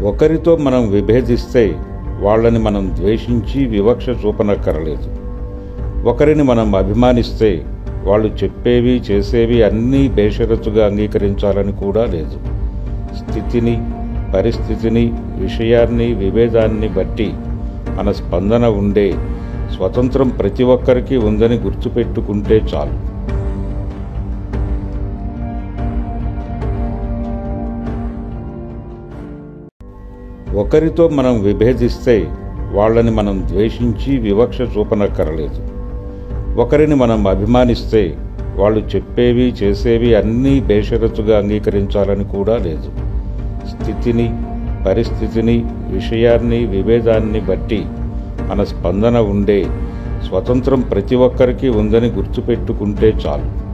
ఒకరితో మనం విభేదిస్తే వాళ్ళని మనం ద్వేషించి వివక్ష చూపనక్కరలేదు ఒకరిని మనం అభిమానిస్తే వాళ్ళు చెప్పేవి చేసేవి అన్నీ బేషరతుగా అంగీకరించాలని కూడా లేదు స్థితిని పరిస్థితిని విషయాన్ని విభేదాన్ని బట్టి మన స్పందన ఉండే స్వతంత్రం ప్రతి ఒక్కరికి ఉందని గుర్తుపెట్టుకుంటే చాలు ఒకరితో మనం విభేదిస్తే వాళ్ళని మనం ద్వేషించి వివక్ష చూపనక్కరలేదు ఒకరిని మనం అభిమానిస్తే వాళ్ళు చెప్పేవి చేసేవి అన్నీ బేషరతుగా అంగీకరించాలని కూడా లేదు స్థితిని పరిస్థితిని విషయాన్ని విభేదాన్ని బట్టి మన స్పందన ఉండే స్వతంత్రం ప్రతి ఒక్కరికి ఉందని గుర్తుపెట్టుకుంటే చాలు